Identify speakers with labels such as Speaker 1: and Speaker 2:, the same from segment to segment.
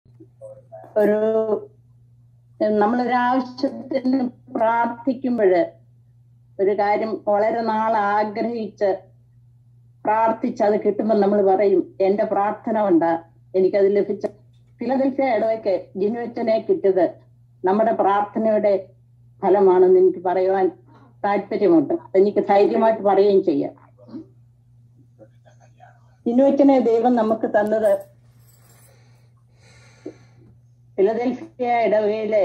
Speaker 1: ഒരു നമ്മളൊരാവശ്യത്തിന് പ്രാർത്ഥിക്കുമ്പോൾ ഒരു കാര്യം വളരെ നാൾ ആഗ്രഹിച്ച് പ്രാർത്ഥിച്ച് അത് കിട്ടുമ്പോൾ നമ്മൾ പറയും എന്റെ പ്രാർത്ഥന കൊണ്ടാ എനിക്കത് ലഭിച്ച ഫിലദൽഫിയ ഇടവയ്ക്ക് ജിനുവച്ചനെ കിട്ടിയത് നമ്മുടെ പ്രാർത്ഥനയുടെ ഫലമാണെന്ന് എനിക്ക് പറയുവാൻ താല്പര്യമുണ്ട് എനിക്ക് ധൈര്യമായിട്ട് പറയുകയും ചെയ്യാം ജിനുവച്ചനെ ദൈവം നമുക്ക് തന്നത് ഫിലദൽഫിയ ഇടവകയിലെ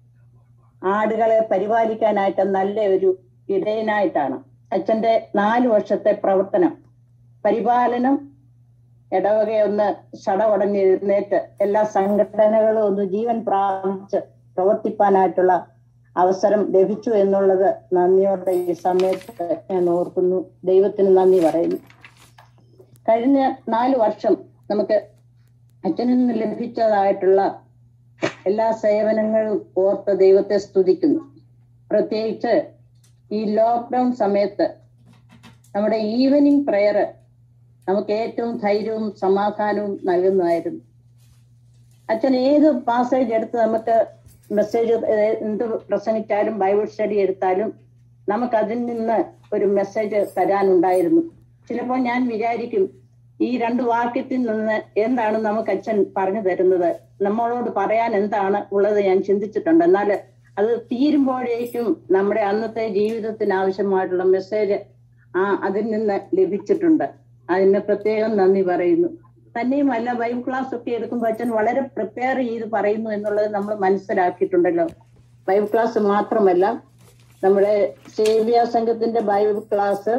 Speaker 1: ആടുകളെ പരിപാലിക്കാനായിട്ട് നല്ല ഒരു ഇടയനായിട്ടാണ് അച്ഛന്റെ നാല് വർഷത്തെ പ്രവർത്തനം പരിപാലനം ഇടവകയൊന്ന് ചടവടഞ്ഞെഴുന്നേറ്റ് എല്ലാ സംഘടനകളും ഒന്ന് ജീവൻ പ്രാപിച്ച് പ്രവർത്തിപ്പാനായിട്ടുള്ള അവസരം ലഭിച്ചു എന്നുള്ളത് നന്ദിയോടെ ഈ സമയത്ത് ഞാൻ ഓർക്കുന്നു ദൈവത്തിന് നന്ദി പറയുന്നു കഴിഞ്ഞ നാല് വർഷം നമുക്ക് അച്ഛനിൽ നിന്ന് ലഭിച്ചതായിട്ടുള്ള എല്ലാ സേവനങ്ങളും ഓർത്ത് ദൈവത്തെ സ്തുതിക്കുന്നു പ്രത്യേകിച്ച് ഈ ലോക്ക്ഡൗൺ സമയത്ത് നമ്മുടെ ഈവനിങ് പ്രെയർ നമുക്ക് ഏറ്റവും ധൈര്യവും സമാധാനവും നൽകുന്നതായിരുന്നു അച്ഛൻ ഏത് പാസേജ് എടുത്ത് നമുക്ക് മെസ്സേജ് എന്ത് പ്രസംഗിച്ചാലും ബൈബിൾ സ്റ്റഡി എടുത്താലും നമുക്ക് അതിൽ നിന്ന് ഒരു മെസ്സേജ് തരാനുണ്ടായിരുന്നു ചിലപ്പോൾ ഞാൻ വിചാരിക്കും ഈ രണ്ട് വാക്യത്തിൽ നിന്ന് എന്താണ് നമുക്ക് അച്ഛൻ പറഞ്ഞു തരുന്നത് നമ്മളോട് പറയാൻ എന്താണ് ഉള്ളത് ഞാൻ ചിന്തിച്ചിട്ടുണ്ട് എന്നാൽ അത് തീരുമ്പോഴേക്കും നമ്മുടെ അന്നത്തെ ജീവിതത്തിന് ആവശ്യമായിട്ടുള്ള മെസ്സേജ് ആ അതിൽ നിന്ന് ലഭിച്ചിട്ടുണ്ട് അതിന് പ്രത്യേകം നന്ദി പറയുന്നു തന്നെയുമല്ല ബൈബിൾ ക്ലാസ് ഒക്കെ എടുക്കുമ്പോൾ അച്ഛൻ വളരെ പ്രിപ്പയർ ചെയ്ത് പറയുന്നു എന്നുള്ളത് നമ്മൾ മനസ്സിലാക്കിയിട്ടുണ്ടല്ലോ ബൈബിൾ ക്ലാസ് മാത്രമല്ല നമ്മുടെ സേവ്യ സംഘത്തിന്റെ Bible class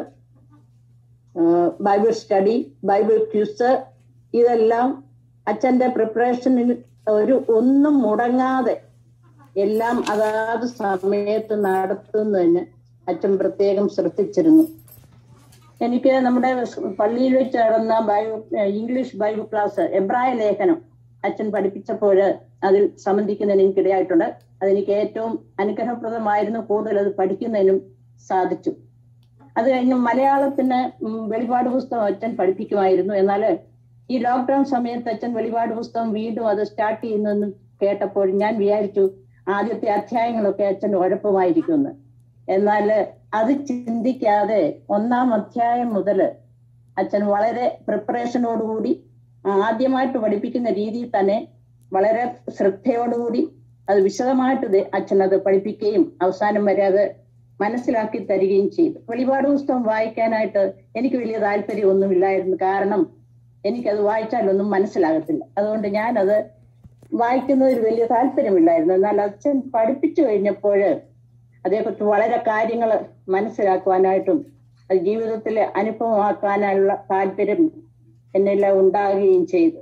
Speaker 1: Bible study Bible quiz ഇതെല്ലാം അച്ഛന്റെ പ്രിപ്പറേഷനിൽ ഒരു ഒന്നും മുടങ്ങാതെ എല്ലാം അതാത് സമയത്ത് നടത്തുന്നതിന് അച്ഛൻ പ്രത്യേകം ശ്രദ്ധിച്ചിരുന്നു എനിക്ക് നമ്മുടെ പള്ളിയിൽ വെച്ച് നടന്ന ബൈബിൾ ഇംഗ്ലീഷ് ബൈബിൾ ക്ലാസ് എബ്രായ ലേഖനം അച്ഛൻ പഠിപ്പിച്ചപ്പോൾ അതിൽ സംബന്ധിക്കുന്നതിന് എനിക്ക് ഇടയായിട്ടുണ്ട് അതെനിക്ക് ഏറ്റവും അനുഗ്രഹപ്രദമായിരുന്നു കൂടുതൽ അത് പഠിക്കുന്നതിനും സാധിച്ചു അത് കഴിഞ്ഞ് മലയാളത്തിന് വെളിപാട് പുസ്തകം അച്ഛൻ പഠിപ്പിക്കുമായിരുന്നു എന്നാൽ ഈ ലോക്ക്ഡൌൺ സമയത്ത് അച്ഛൻ വെളിപാട് പുസ്തകം വീണ്ടും അത് സ്റ്റാർട്ട് ചെയ്യുന്നെന്ന് കേട്ടപ്പോൾ ഞാൻ വിചാരിച്ചു ആദ്യത്തെ അധ്യായങ്ങളൊക്കെ അച്ഛൻ ഉഴപ്പമായിരിക്കുമെന്ന് എന്നാൽ അത് ചിന്തിക്കാതെ ഒന്നാം അധ്യായം മുതൽ അച്ഛൻ വളരെ പ്രിപ്പറേഷനോടുകൂടി ആദ്യമായിട്ട് പഠിപ്പിക്കുന്ന രീതിയിൽ തന്നെ വളരെ ശ്രദ്ധയോടുകൂടി അത് വിശദമായിട്ട് അച്ഛൻ അത് പഠിപ്പിക്കുകയും അവസാനം വരെ അത് മനസ്സിലാക്കി തരികയും ചെയ്തു വെളിപാട് പുസ്തകം വായിക്കാനായിട്ട് എനിക്ക് വലിയ താല്പര്യമൊന്നുമില്ലായിരുന്നു കാരണം എനിക്കത് വായിച്ചാലൊന്നും മനസ്സിലാകത്തില്ല അതുകൊണ്ട് ഞാനത് വായിക്കുന്നതിൽ വലിയ താല്പര്യമില്ലായിരുന്നു എന്നാൽ അച്ഛൻ പഠിപ്പിച്ചു കഴിഞ്ഞപ്പോൾ അതേക്കുറിച്ച് വളരെ കാര്യങ്ങൾ മനസ്സിലാക്കുവാനായിട്ടും അത് ജീവിതത്തിൽ അനുഭവമാക്കാനുള്ള താല്പര്യം എന്നെല്ലാം ഉണ്ടാകുകയും ചെയ്തു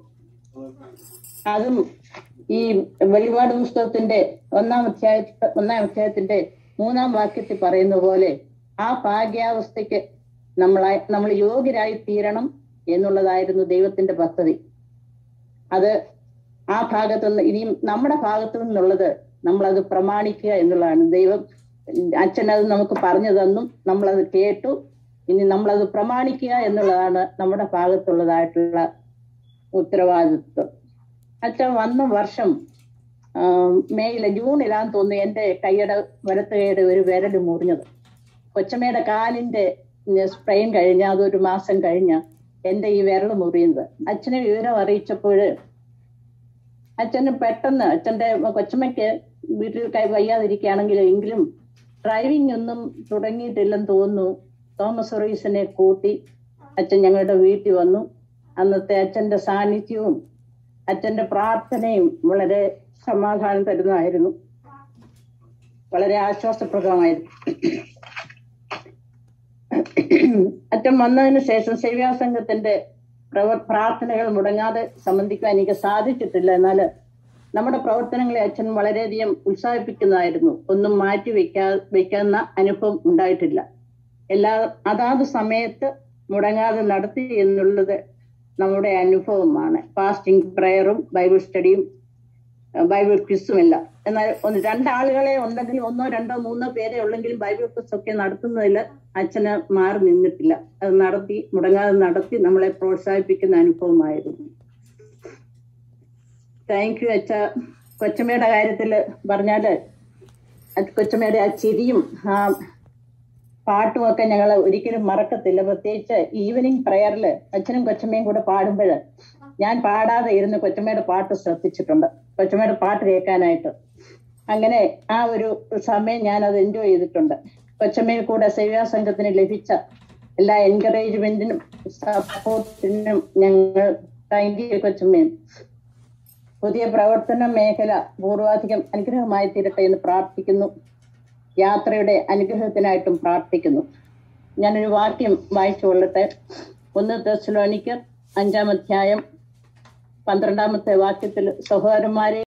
Speaker 1: അതും ഈ വെളിപാട് പുസ്തകത്തിന്റെ ഒന്നാം അധ്യായ ഒന്നാം അധ്യായത്തിന്റെ മൂന്നാം വാക്യത്തിൽ പറയുന്ന പോലെ ആ ഭാഗ്യാവസ്ഥയ്ക്ക് നമ്മളായി നമ്മൾ യോഗ്യരായി തീരണം എന്നുള്ളതായിരുന്നു ദൈവത്തിന്റെ പദ്ധതി അത് ആ ഭാഗത്തു നിന്ന് ഇനിയും നമ്മുടെ ഭാഗത്തു നിന്നുള്ളത് നമ്മളത് പ്രമാണിക്കുക എന്നുള്ളതാണ് ദൈവം അച്ഛൻ അത് നമുക്ക് പറഞ്ഞു തന്നും നമ്മളത് കേട്ടു ഇനി നമ്മളത് പ്രമാണിക്കുക എന്നുള്ളതാണ് നമ്മുടെ ഭാഗത്തുള്ളതായിട്ടുള്ള ഉത്തരവാദിത്വം അച്ഛൻ വന്ന വർഷം മെയ്യില് ജൂണിലാന്ന് തോന്നുന്നു എന്റെ കൈയുടെ വലത്ത് കൈയുടെ ഒരു വിരൽ മുറിഞ്ഞത് കൊച്ചമ്മയുടെ കാലിന്റെ സ്പ്രെയിൻ കഴിഞ്ഞ അതൊരു മാസം കഴിഞ്ഞ എന്റെ ഈ വിരൽ മുറിയുന്നത് അച്ഛനെ വിവരം അറിയിച്ചപ്പോൾ അച്ഛന് പെട്ടെന്ന് അച്ഛന്റെ കൊച്ചമ്മയ്ക്ക് വീട്ടിൽ കൈ വയ്യാതിരിക്കുകയാണെങ്കിൽ എങ്കിലും ഡ്രൈവിംഗ് ഒന്നും തുടങ്ങിയിട്ടില്ലെന്ന് തോന്നുന്നു തോമസ് റീസിനെ കൂട്ടി അച്ഛൻ ഞങ്ങളുടെ വീട്ടിൽ വന്നു അന്നത്തെ അച്ഛന്റെ സാന്നിധ്യവും അച്ഛന്റെ പ്രാർത്ഥനയും വളരെ സമാധാനം തരുന്നതായിരുന്നു വളരെ ആശ്വാസപ്രദമായിരുന്നു അച്ഛൻ വന്നതിന് ശേഷം സേവ്യാസംഘത്തിന്റെ പ്രവർ പ്രാർത്ഥനകൾ മുടങ്ങാതെ സംബന്ധിക്കാൻ എനിക്ക് സാധിച്ചിട്ടില്ല എന്നാൽ നമ്മുടെ പ്രവർത്തനങ്ങളെ അച്ഛൻ വളരെയധികം ഉത്സാഹിപ്പിക്കുന്നതായിരുന്നു ഒന്നും മാറ്റി വെക്കാ വെക്കുന്ന അനുഭവം ഉണ്ടായിട്ടില്ല എല്ലാ അതാത് സമയത്ത് മുടങ്ങാതെ നടത്തി എന്നുള്ളത് നമ്മുടെ അനുഭവമാണ് ഫാസ്റ്റിംഗ് പ്രയറും ബൈബിൾ സ്റ്റഡിയും ബൈബിൾ ക്വിസുമില്ല എന്നാൽ ഒന്ന് രണ്ടാളുകളെ ഉണ്ടെങ്കിൽ ഒന്നോ രണ്ടോ മൂന്നോ പേരെ ഉള്ളെങ്കിലും ബൈബിൾ ക്വിസ് ഒക്കെ നടത്തുന്നതിൽ അച്ഛന് മാറി നിന്നിട്ടില്ല അത് നടത്തി മുടങ്ങാതെ നടത്തി നമ്മളെ പ്രോത്സാഹിപ്പിക്കുന്ന അനുഭവമായിരുന്നു താങ്ക് യു അച്ഛ കൊച്ചമ്മയുടെ കാര്യത്തിൽ പറഞ്ഞാല് അത് കൊച്ചമ്മയുടെ ആ ചിരിയും ആ പാട്ടും ഒക്കെ ഞങ്ങൾ ഒരിക്കലും മറക്കത്തില്ല പ്രത്യേകിച്ച് ഈവനിങ് പ്രയറില് അച്ഛനും കൊച്ചമ്മയും കൂടെ പാടുമ്പോൾ ഞാൻ പാടാതെ ഇരുന്ന് കൊച്ചമ്മയുടെ പാട്ട് ശ്രദ്ധിച്ചിട്ടുണ്ട് കൊച്ചമ്മയുടെ പാട്ട് കേൾക്കാനായിട്ട് അങ്ങനെ ആ ഒരു സമയം ഞാൻ അത് എൻജോയ് ചെയ്തിട്ടുണ്ട് കൊച്ചമ്മയിൽ കൂടെ സേവാ സംഘത്തിന് ലഭിച്ച എല്ലാ എൻകറേജ്മെന്റിനും സപ്പോർട്ടിനും ഞങ്ങൾ താങ്ക് യു കൊച്ചമ്മയും പുതിയ പ്രവർത്തന മേഖല പൂർവാധികം അനുഗ്രഹമായി തീരട്ടെ എന്ന് പ്രാർത്ഥിക്കുന്നു യാത്രയുടെ അനുഗ്രഹത്തിനായിട്ടും പ്രാർത്ഥിക്കുന്നു ഞാനൊരു വാക്യം വായിച്ചു കൊള്ളട്ടെ ഒന്ന് തെസ്ലോനിക്കർ അഞ്ചാം അധ്യായം പന്ത്രണ്ടാമത്തെ വാക്യത്തിൽ സഹോദരന്മാരെ